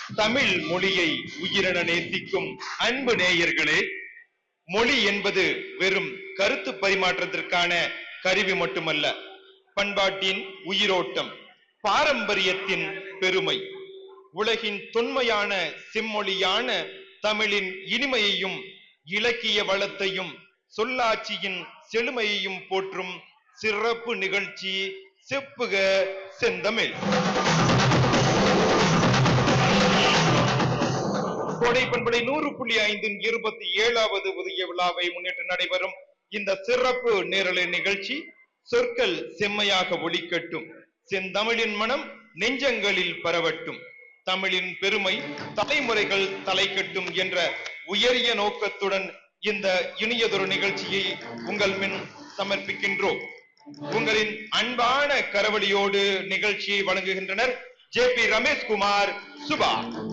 தமிழ் மொழியை உயிரென நேசிக்கும் அன்பு நேயர்களே மொழி என்பது வெறும் கருத்து பரிமாற்றத்திற்கான கருவி மட்டுமல்ல பண்பாட்டின் உயிரோட்டம் பாரம்பரியத்தின் பெருமை உலகின் தொன்மையான செம்மொழியான தமிழின் இனிமையையும் இலக்கிய வளத்தையும் சொல்லாட்சியின் செழுமையையும் போற்றும் சிறப்பு நிகழ்ச்சி செப்புக செந்தமிழ் கோடை பண்பலை நூறு புள்ளி ஐந்தின் இருபத்தி ஏழாவது உதய விழாவை முன்னிட்டு நடைபெறும் இந்த சிறப்பு நேரலை நிகழ்ச்சி சொற்கள் செம்மையாக ஒலிக்கட்டும் செந்தமிழின் மனம் நெஞ்சங்களில் பரவட்டும் தமிழின் பெருமை தலைமுறைகள் தலைக்கட்டும் என்ற உயரிய நோக்கத்துடன் இந்த இனியதொரு நிகழ்ச்சியை உங்கள் முன் சமர்ப்பிக்கின்றோம் உங்களின் அன்பான கரவழியோடு நிகழ்ச்சியை வழங்குகின்றனர் ஜே பி ரமேஷ்குமார் சுபா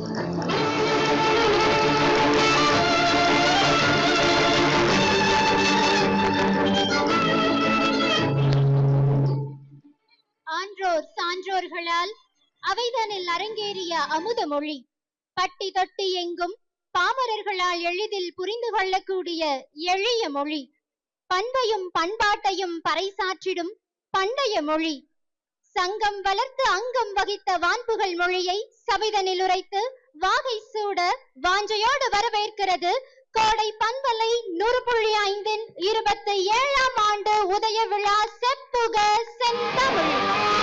ஆன்றோர் சான்றோர்களால் அவைதனில் அரங்கேறிய அமுத மொழி பட்டி தொட்டி எங்கும் பாமரர்களால் எளிதில் புரிந்து கொள்ளக்கூடிய எளிய மொழி பண்பையும் பண்பாட்டையும் பறைசாற்றிடும் பண்டைய மொழி சங்கம் வளர்த்து அங்கம் வகித்த வான்புகழ் மொழியை சபைதனில் உரைத்து வாகை சூட வாஞ்சையோடு வரவேற்கிறது கோடை பண்பலை நூறு புள்ளி ஐந்தின் இருபத்தி ஏழாம் ஆண்டு உதய விழா செப்புக செந்தமிழ்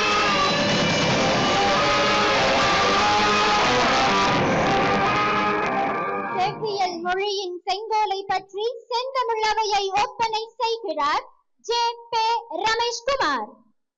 செவ்வியல் மொழியின் செங்கோலை பற்றி செந்தமிழவையை ஒப்பனை செய்கிறார் ஜே பே ரமேஷ்குமார்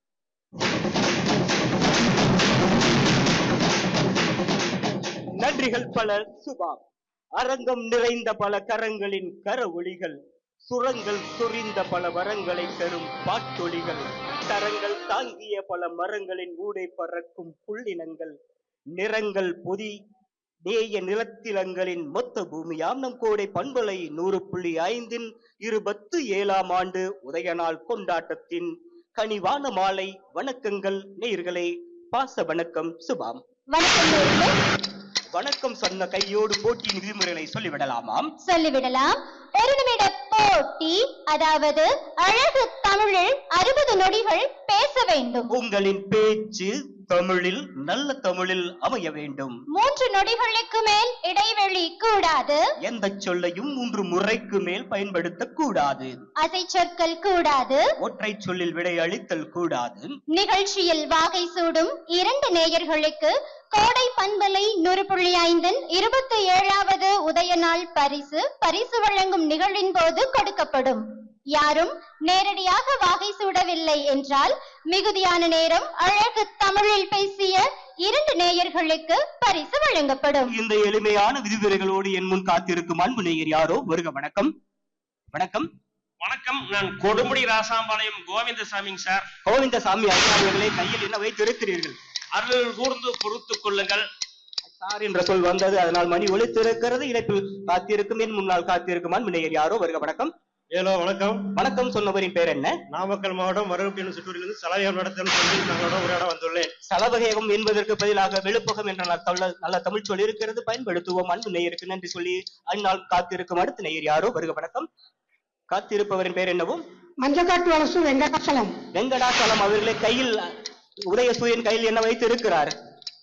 நன்றிகள் பல சுபா அரங்கம் நிறைந்த பல கரங்களின் கர ஒளிகள் சுரங்கள் சொரிந்த பல வரங்களை தரும் பாட்டொளிகள் கரங்கள் தாங்கிய பல மரங்களின் ஊடே பறக்கும் புள்ளினங்கள் நிறங்கள் பொதி நேய நிலத்திலங்களின் மொத்த பூமியாம் நம் கோடை பண்பலை நூறு புள்ளி ஐந்தின் இருபத்து ஏழாம் ஆண்டு உதய நாள் கொண்டாட்டத்தின் கனிவான மாலை வணக்கங்கள் நேயர்களே பாச வணக்கம் சுபாம் வணக்கம் நேயர்களே. வணக்கம் சொன்ன கையோடு போட்டியின் விதிமுறைகளை சொல்லிவிடலாமாம் சொல்லிவிடலாம் ஒரு நிமிட போட்டி அதாவது அழகு தமிழில் அறுபது நொடிகள் பேச வேண்டும் உங்களின் பேச்சு தமிழில் நல்ல தமிழில் அமைய வேண்டும் மூன்று நொடிகளுக்கு மேல் இடைவெளி கூடாது எந்த சொல்லையும் மூன்று முறைக்கு மேல் பயன்படுத்த கூடாது அசை சொற்கள் கூடாது ஒற்றை சொல்லில் விடை அளித்தல் கூடாது நிகழ்ச்சியில் வாகை சூடும் இரண்டு நேயர்களுக்கு கோடை பண்பலை நூறு புள்ளி ஐந்தின் இருபத்தி ஏழாவது உதய நாள் பரிசு பரிசு வழங்கும் நிகழ்வின் போது கொடுக்கப்படும் யாரும் நேரடியாக வாகை சூடவில்லை என்றால் மிகுதியான நேரம் அழகு தமிழில் பேசிய இரண்டு நேயர்களுக்கு பரிசு வழங்கப்படும் இந்த எளிமையான விதிமுறைகளோடு என் முன் காத்திருக்கும் அன்பு நேயர் யாரோ வருக வணக்கம் வணக்கம் வணக்கம் நான் கொடுமுடி ராசாம்பாளையம் கோவிந்தசாமிங்க சார் கோவிந்தசாமி அதிகாரிகளே கையில் என்ன வைத்திருக்கிறீர்கள் அருள் கூர்ந்து பொறுத்துக் கொள்ளுங்கள் சார் என்ற சொல் வந்தது அதனால் மணி ஒலித்திருக்கிறது இணைப்பில் காத்திருக்கும் என் முன்னால் காத்திருக்கும் அன்பு நேயர் யாரோ வருக வணக்கம் ஹலோ வணக்கம் வணக்கம் சொன்னவரின் பேர் என்ன நாமக்கல் மாவட்டம் மருவப்பட்டினம் சுற்றூரிலிருந்து சலாயம் நடத்தல் சொல்லி தங்களோட உரையாட வந்துள்ளேன் சலவகேகம் என்பதற்கு பதிலாக வெளுப்பகம் என்ற நல்ல தமிழ் நல்ல தமிழ் சொல் இருக்கிறது பயன்படுத்துவோம் அன்பு நேயருக்கு நன்றி சொல்லி அந்நாள் காத்திருக்கும் அடுத்த நேயர் யாரோ வருக வணக்கம் காத்திருப்பவரின் பேர் என்னவும் மஞ்சக்காட்டு வலசு வெங்கடாச்சலம் வெங்கடாசலம் அவர்களே கையில் உதயசூரியன் கையில் என்ன வைத்து இருக்கிறார்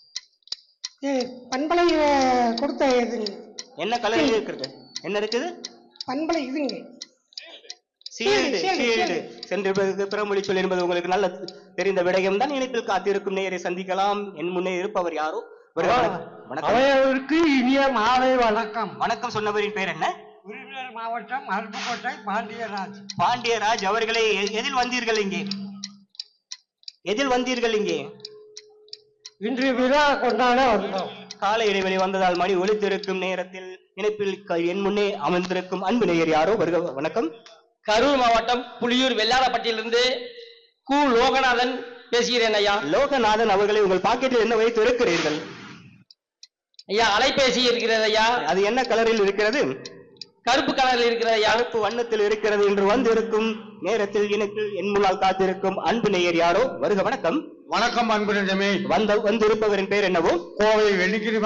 இது பண்பலை அஹ், கொடுத்த இதுங்க என்ன கலரில் இருக்கிறது என்ன இருக்குது பண்பலை இதுங்க சீல்டு சீல்டு, சீல்டு சீல்டு. சென்றிருப்பதற்கு பிறமொழி சொல் என்பது உங்களுக்கு நல்ல தெரிந்த விடயம் தான் இணைப்பில் காத்திருக்கும் நேயரை சந்திக்கலாம் என் முன்னே இருப்பவர் யாரோ வருக வணக்கம். வணக்கம் அவையவருக்கு இனிய மாலை வணக்கம் வணக்கம் சொன்னவரின் பேர் என்ன விருதுநகர் மாவட்டம் அருப்புக்கோட்டை பாண்டியராஜ் பாண்டியராஜ் அவர்களே எ- எதில் வந்தீர்கள் இங்கே எதில் வந்தீர்கள் இங்கே இன்று விழா கொண்டாட வந்தோம் கால இடைவெளி வந்ததால் மணி ஒலித்திருக்கும் நேரத்தில் இணைப்பில் க- என் முன்னே அமர்ந்திருக்கும் அன்பு நேயர் யாரோ வருக வணக்கம் கரூர் மாவட்டம் புலியூர் வெள்ளாரப்பட்டியிலிருந்து கு லோகநாதன் பேசுகிறேன் ஐயா லோகநாதன் அவர்களை உங்கள் பாக்கெட்டில் என்ன வைத்து இருக்கிறீர்கள் ஐயா அலைபேசி இருக்கிறது ஐயா அது என்ன கலரில் இருக்கிறது கருப்பு கலரில் இருக்கிறது ஐயா கருப்பு வண்ணத்தில் இருக்கிறது என்று வந்திருக்கும் நேரத்தில் எனக்கு என் முன்னால் காத்திருக்கும் அன்பு நேயர் யாரோ வருக வணக்கம் வணக்கம் அன்பு நிஜமே வந்த வந்திருப்பவரின் பேர் என்னவோ கோவை வெள்ளிக்கிரி